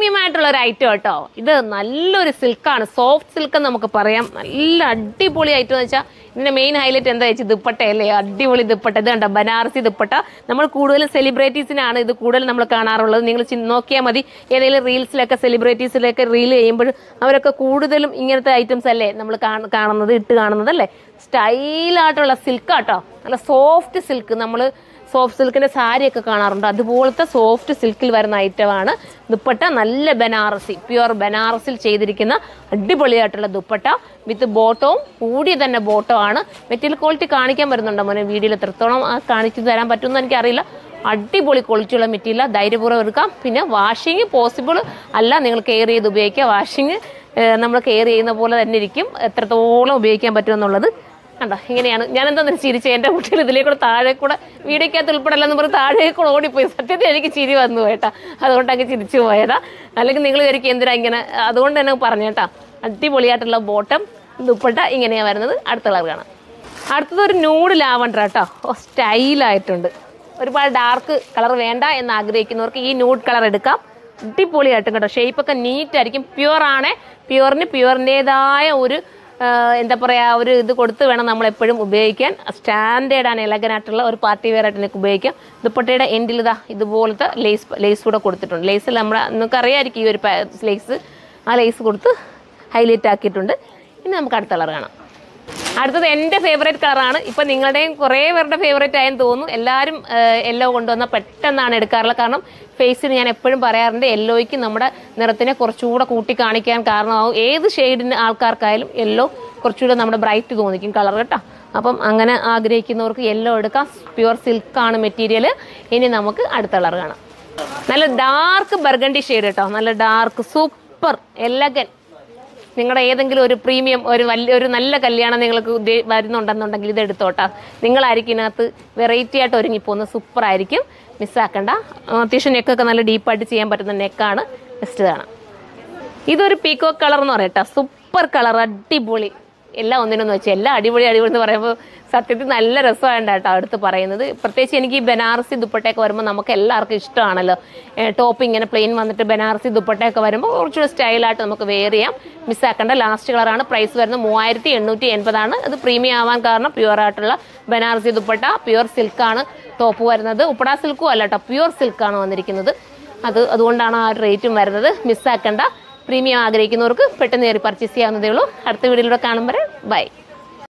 premium ആയിട്ടുള്ള ഒരു item കേട്ടോ ഇത് നല്ലൊരു സിൽക്കാണ് സോഫ്റ്റ് സിൽക്ക് എന്ന് നമുക്ക് പറയാം നല്ല അടിപൊളി ഐറ്റം എന്ന് വെച്ചാൽ ഇതിന്റെ മെയിൻ ഹൈലൈറ്റ് എന്താ വെച്ചാൽ ദുപ്പട്ടയല്ലേ അടിപൊളി ദുപ്പട്ട ഇത് കണ്ടോ ബനാറസി ദുപ്പട്ട നമ്മൾ കൂടുതലും സെലിബ്രിറ്റീസിനാണ് ഇത് കൂടുതൽ നമ്മൾ കാണാറുള്ളത് നിങ്ങൾ ചി- നോക്കിയാൽ മതി ഏതെങ്കിലും റീൽസിലൊക്കെ സെലിബ്രിറ്റീസിലൊക്കെ റീൽ ചെയ്യുമ്പോൾ അവരൊക്കെ കൂടുതലും ഇങ്ങനത്തെ ഐറ്റംസ് അല്ലേ നമ്മൾ കാണുന്നത് ഇട്ട് കാണുന്നത് അല്ലേ സ്റ്റൈലായിട്ടുള്ള സിൽക്ക് കേട്ടോ നല്ല സോഫ്റ്റ് സിൽക്ക് നമ്മൾ സോഫ്റ്റ് സിൽക്കിന്റെ സാരിയൊക്കെ കാണാറുണ്ട് അതുപോലത്തെ സോഫ്റ്റ് സിൽക്കിൽ വരുന്ന ഐറ്റമാണ് ദുപ്പട്ട നല്ല ബനാറസി പ്യുവർ ബനാറസിൽ ചെയ്തിരിക്കുന്ന അടിപൊളിയായിട്ടുള്ള ദുപ്പട്ട വിത്ത് ബോട്ടവും കൂടിയ തന്നെ ബോട്ടോ ആണ് മെറ്റീരിയൽ ക്വാളിറ്റി കാണിക്കാൻ വരുന്നുണ്ടോ മോനെ വീഡിയോയിൽ എത്രത്തോളം ആ കാണിച്ചു തരാൻ പറ്റുമെന്ന് എനിക്കറിയില്ല അടിപൊളി ക്വാളിറ്റിയുള്ള മെറ്റീരിയൽ ധൈര്യപൂർവ്വം എടുക്കാം പിന്നെ വാഷിങ് പോസിബിൾ അല്ല നിങ്ങൾ കെയർ ചെയ്ത് ഉപയോഗിക്കുക വാഷിങ് നമ്മൾ കെയർ ചെയ്യുന്ന പോലെ തന്നെ ഇരിക്കും എത്രത്തോളം ഉപയോഗിക്കാൻ പറ്റുമെന്നുള്ളത് കണ്ടോ ഇങ്ങനെയാണ് ഞാൻ എന്താ ചിരിച്ച എൻ്റെ കുട്ടികൾ ഇതിലേക്കൂടെ താഴെ കൂടെ വീടിക്കകത്ത് ഉൾപ്പെടല്ലെന്ന് പറഞ്ഞ് താഴെ കൂടെ ഓടിപ്പോയി സത്യത്തിൽ എനിക്ക് ചിരി വന്നു കേട്ടാ അതുകൊണ്ട് അങ്ങ് ചിരിച്ചു പോയതാ അല്ലെങ്കിൽ നിങ്ങൾ വിചാരിക്കും എന്തിനാ ഇങ്ങനെ അതുകൊണ്ട് തന്നെ പറഞ്ഞു കേട്ടാ അടിപൊളിയായിട്ടുള്ള ബോട്ടം ദുപ്പട്ട ഇങ്ങനെയാണ് വരുന്നത് അടുത്ത കളർ കാണാം അടുത്തത് ഒരു നൂഡ് ലാവണ്ടർ കേട്ടോ ഓ സ്റ്റൈലായിട്ടുണ്ട് ഒരുപാട് ഡാർക്ക് കളർ വേണ്ട എന്ന് ആഗ്രഹിക്കുന്നവർക്ക് ഈ നൂഡ് കളർ എടുക്കാം അടിപൊളിയായിട്ടും കേട്ടോ ഷേപ്പൊക്കെ നീറ്റ് ആയിരിക്കും പ്യുവർ ആണ് പ്യുവറിന് പ്യുവറിൻ്റെതായ ഒരു ആ, എന്താ പറയുക ഒരു ഇത് കൊടുത്ത് വേണം നമ്മൾ എപ്പോഴും ഉപയോഗിക്കാൻ സ്റ്റാൻഡേർഡ് ആണ് elegant ആയിട്ടുള്ള ഒരു പാർട്ടി വെയർ ആയിട്ട് നിങ്ങൾക്ക് ഉപയോഗിക്കാം ദുപ്പട്ടയുടെ എൻഡിൽ ഇതാ ഇതുപോലത്തെ ലേസ് ലേസ് കൂടെ കൊടുത്തിട്ടുണ്ട് ലേസിൽ നമ്മൾ നിങ്ങൾക്ക് അറിയാമായിരിക്കും ഈ ഒരു ലേസ് ആ ലേസ് കൊടുത്ത് ഹൈലൈറ്റ് ആക്കിയിട്ടുണ്ട് ഇനി നമുക്ക് അടുത്ത കളർ കാണാം അടുത്തത് എൻ്റെ ഫേവറേറ്റ് കളറാണ് ഇപ്പം നിങ്ങളുടെയും കുറേ പേരുടെ ഫേവറേറ്റ് ആയെന്ന് തോന്നുന്നു എല്ലാവരും യെല്ലോ കൊണ്ടുവന്നാൽ പെട്ടെന്നാണ് എടുക്കാറുള്ളത് കാരണം ഫേസിന് ഞാൻ എപ്പോഴും പറയാറുണ്ട് യെല്ലോയ്ക്ക് നമ്മുടെ നിറത്തിനെ കുറച്ചുകൂടെ കൂട്ടി കാണിക്കാൻ കാരണമാവും ഏത് ഷെയ്ഡിന് ആൾക്കാർക്കായാലും യെല്ലോ കുറച്ചുകൂടെ നമ്മുടെ ബ്രൈറ്റ് തോന്നിക്കും കളർ കേട്ടോ അപ്പം അങ്ങനെ ആഗ്രഹിക്കുന്നവർക്ക് യെല്ലോ എടുക്കാം പ്യുവർ സിൽക്കാണ് മെറ്റീരിയൽ ഇനി നമുക്ക് അടുത്ത കളർ കാണാം നല്ല ഡാർക്ക് ബർഗണ്ടി ഷെയ്ഡ് കേട്ടോ നല്ല ഡാർക്ക് സൂപ്പർ എലഗൻ നിങ്ങളുടെ ഏതെങ്കിലും ഒരു പ്രീമിയം ഒരു വലിയ ഒരു നല്ല കല്യാണം നിങ്ങൾക്ക് ഉദ്ദേ- വരുന്നുണ്ടെന്നുണ്ടെങ്കിൽ ഇത് എടുത്തോട്ടാ നിങ്ങളായിരിക്കും ഇതിനകത്ത് വെറൈറ്റി ആയിട്ട് ഒരുങ്ങിപ്പോകുന്നത് സൂപ്പർ ആയിരിക്കും മിസ്സാക്കണ്ട ആ, അത്യാവശ്യം നെക്കൊക്കെ നല്ല ഡീപ്പായിട്ട് ചെയ്യാൻ പറ്റുന്ന നെക്കാണ് ബെസ്റ്റ് കാണാം ഇതൊരു പീക്കോ കളർ എന്ന് പറയട്ടോ സൂപ്പർ കളർ അടിപൊളി എല്ലാം ഒന്നിനൊന്ന് വെച്ച് എല്ലാം അടിപൊളി അടിപൊളി എന്ന് പറയുമ്പോൾ സത്യത്തിൽ നല്ല രസമാണ് കേട്ടോ അടുത്ത് പറയുന്നത് പ്രത്യേകിച്ച് എനിക്ക് ഈ ബനാറസി ദുപ്പട്ടയൊക്കെ വരുമ്പോൾ നമുക്ക് എല്ലാവർക്കും ഇഷ്ടമാണല്ലോ ടോപ്പ് ഇങ്ങനെ പ്ലെയിൻ വന്നിട്ട് ബനാറസി ദുപ്പട്ടയൊക്കെ വരുമ്പോൾ കുറച്ചുകൂടി സ്റ്റൈലായിട്ട് നമുക്ക് വെയർ ചെയ്യാം മിസ്സാക്കേണ്ട ലാസ്റ്റ് കളറാണ് പ്രൈസ് വരുന്നത് മൂവായിരത്തി എണ്ണൂറ്റി എൺപതാണ് അത് പ്രീമിയം ആവാൻ കാരണം പ്യുവർ ആയിട്ടുള്ള ബനാറസി ദുപ്പട്ട പ്യുവർ സിൽക്കാണ് ടോപ്പ് വരുന്നത് ഉപ്പട സിൽക്കും അല്ല കേട്ടോ പ്യുവർ സിൽക്കാണ് വന്നിരിക്കുന്നത് അത് അതുകൊണ്ടാണ് ആ ഒരു റേറ്റും വരുന്നത് മിസ്സാക്കേണ്ട പ്രീമിയം ആഗ്രഹിക്കുന്നവർക്ക് പെട്ടെന്ന് കയറി പർച്ചേസ് ചെയ്യാവുന്നതേ ഉള്ളൂ അടുത്ത വീഡിയോയിലൂടെ കാണുമ്പോൾ ബൈ